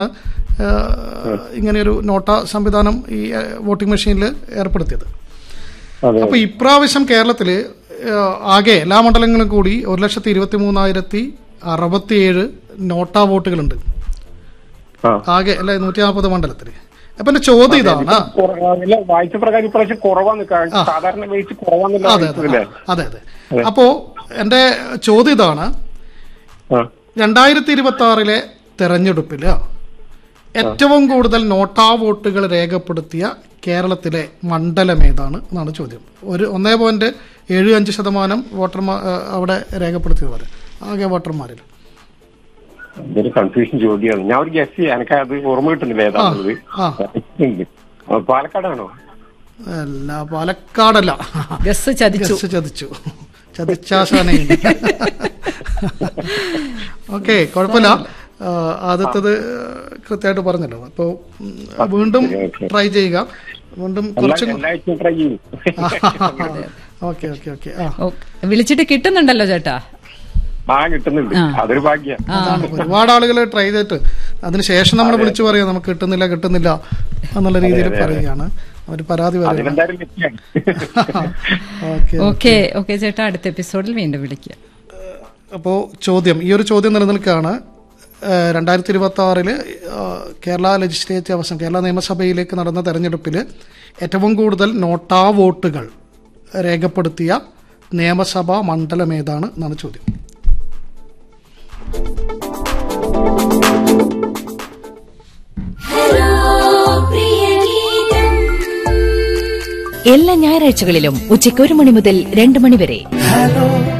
ഏഹ്, ഇങ്ങനെയൊരു നോട്ട സംവിധാനം ഈ ഏഹ്, വോട്ടിംഗ് മെഷീനിൽ ഏർപ്പെടുത്തിയത് അതെ അപ്പൊ ഇപ്രാവശ്യം കേരളത്തില് ഏഹ്, ആകെ എല്ലാ മണ്ഡലങ്ങളും കൂടി ഒരു ലക്ഷത്തി ഇരുപത്തി മൂന്നായിരത്തി അറുപത്തിയേഴ് നോട്ട വോട്ടുകളുണ്ട് ആ ആകെ അല്ലെ നൂറ്റി നാൽപ്പത് മണ്ഡലത്തില് അപ്പൊ എന്റെ ചോദ്യം ഇതാണ് കുറ- ഇല്ല, വായിച്ച പ്രകാരം ഇപ്രാവശ്യം കുറവാന്ന് കാ- സാധാരണ വെച്ച് കുറവാന്നല്ല അതെ അതെ വായിച്ചതല്ലേ? അതെ അതെ അപ്പോ എന്റെ ചോദ്യം ഇതാണ് ആ രണ്ടായിരത്തി ഇരുപത്തി ആറിലെ തെരഞ്ഞെടുപ്പില് ഏറ്റവും കൂടുതൽ നോട്ടാ വോട്ടുകൾ രേഖപ്പെടുത്തിയ കേരളത്തിലെ മണ്ഡലം ഏതാണ് എന്നാണ് ചോദ്യം ഒരു ഒന്നേ പോയിന്റ് ഏഴ് അഞ്ച് ശതമാനം വോട്ടർമാർ അവിടെ രേഖപ്പെടുത്തിയത് പോലെ ആകെ വോട്ടർമാരിൽ ഇതൊരു കൺഫ്യൂഷൻ ചോദ്യമാണ് ഞാൻ ഒരു ഗസ് ചെയ്യാം എനിക്ക് അത് ഓർമ്മ കിട്ടുന്നില്ല ഏതാണുള്ളത് ആ ആ, പാലക്കാടാണോ അല്ല പാലക്കാടല്ല ഗസ് ചതിച്ചു ഗസ് ചതിച്ചു ചതിച്ചാശാനയുണ്ട് ഓക്കെ കുഴപ്പമില്ല ആ, ആദ്യത്തത് കൃത്യമായിട്ട് പറഞ്ഞല്ലോ അപ്പോൾ വീണ്ടും ട്രൈ ചെയ്യുക വീണ്ടും എല്ലാ കുറച്ചും എല്ലാഴ്ചയും ട്രൈ ചെയ്യും ഓക്കെ ഓക്കെ ഓക്കെ ആ ഓ, വിളിച്ചിട്ട് കിട്ടുന്നുണ്ടല്ലോ ചേട്ടാ ആ കിട്ടുന്നുണ്ട് അതൊരു ഭാഗ്യ അതാണ് ഒരുപാട് ആളുകൾ ട്രൈ ചെയ്തിട്ട് അതിനുശേഷം നമ്മൾ വിളിച്ചു പറയാം നമുക്ക് കിട്ടുന്നില്ല കിട്ടുന്നില്ല എന്നുള്ള രീതിയിൽ പറയുകയാണ് അവർ പരാതി പറയുക അതിനെന്തായാലും ലക്ഷ്യാണ് ഓക്കെ ഓക്കെ ഓക്കെ ചേട്ടാ അടുത്ത എപ്പിസോഡിൽ വീണ്ടും വിളിക്കുക അപ്പോൾ ചോദ്യം ഈ ഒരു ചോദ്യം നിലനിൽക്കുകയാണ് രണ്ടായിരത്തി ഇരുപത്തി ആറില് കേരള ലെജിസ്ലേറ്റീവ് അവസാനം കേരള നിയമസഭയിലേക്ക് നടന്ന തെരഞ്ഞെടുപ്പിൽ ഏറ്റവും കൂടുതൽ നോട്ടാ വോട്ടുകൾ രേഖപ്പെടുത്തിയ നിയമസഭാ മണ്ഡലം ഏതാണ് എന്നാണ് ചോദ്യം എല്ലാ ഞായറാഴ്ചകളിലും ഉച്ചയ്ക്ക് ഒരു മണി മുതൽ രണ്ട് മണി വരെ